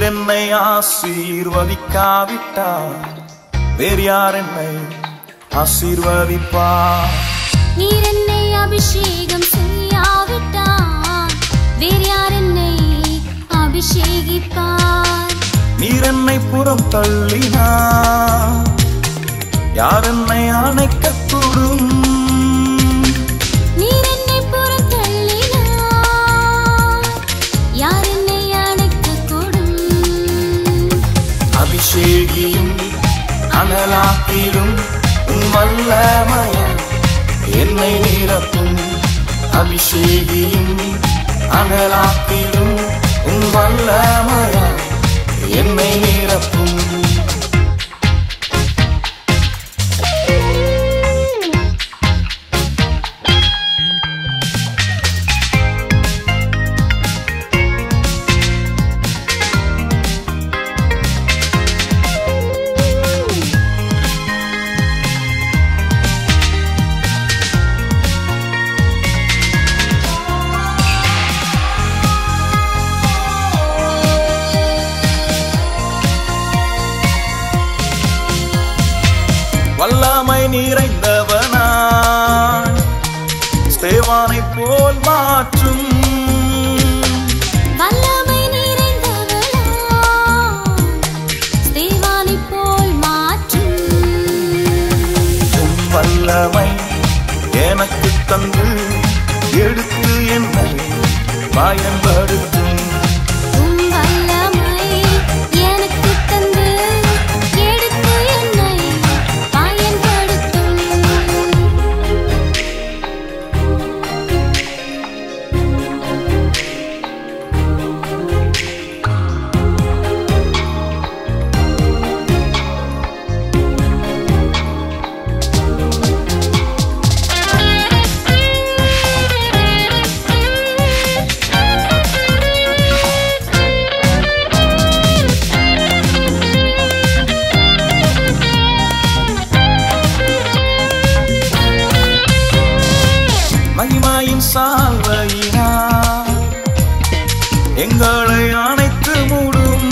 நீர் என்னை ஆசீர்வதிக்காவிட்டார் வேறு யார் என்னை ஆசீர்வதிப்பார் நீர் என்னை அபிஷேகம் செய்யாவிட்டால் வேறு யார் என்னை அபிஷேகிப்பார் நீர் என்னை புறம் தள்ளினார் யார் என்னை அணைக்கக்கூடும் நீர் என்னை புறத்தள்ளினார் யார் என்னை அணைக்கக்கூடும் அபிஷேகியும் அனலாக்கிடும் உன் வல்லமயம் என்னை நிரப்பும் அபிஷேகியும் அனலாக்கிடும் உன் வல்லமயம் என்னை நிரப்பும் வல்லமை நிறைந்தவனாய் ஸ்தேவானை போல் மாற்றும் வல்லமை நிறைந்தவளா ஸ்தேவானைப் போல் மாற்றும் உன் வல்லமை எனக்கு தந்து எடுத்து என்னை பயன்படுத்தும் உம் வல்லமை எனக்குத் தந்து எடுத்து என்னை பயன்படுத்தும் மகிமாயின் சால்வையினார் எங்களை அணைத்து மூடும்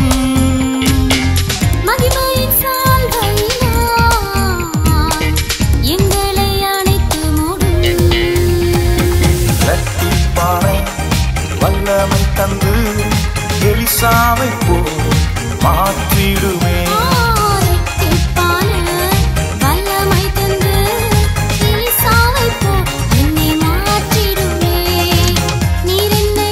மகிமையின் சால்வையினால் எங்களை அணைத்து மூடும் இரட்டிப்பானை வல்லமை தந்து எலிசாவை போல் மாற்றிடுமே ஆரைத்திப்பான வல்லமை தந்து எலிசாவைப் போல் என்னை மாற்றிடுமே. நீர் என்னை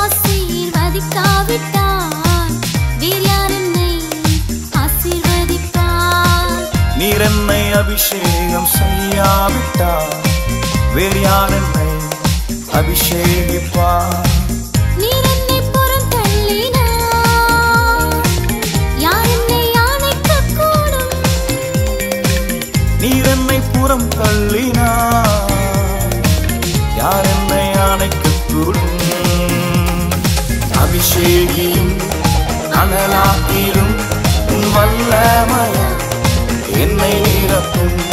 ஆசீர்வதிக்காவிட்டால் வேறு யார் என்னை ஆசீர்வதிப்பார்? நீர் என்னை அபிஷேகம் செய்யாவிட்டார் வேறு யார் என்னை அபிஷேகிப்பார் நீர் என்னை புறந்தள்ளினார். யார் என்னை அணைக்கக்கூடும்? நீர் என்னை புறம் தள்ளினார் யார் என்னை அணைக்கக்கூடும் அபிஷேகியும் அனலாக்கிடும் உன் வல்லமயம் என்னை நிரப்பும்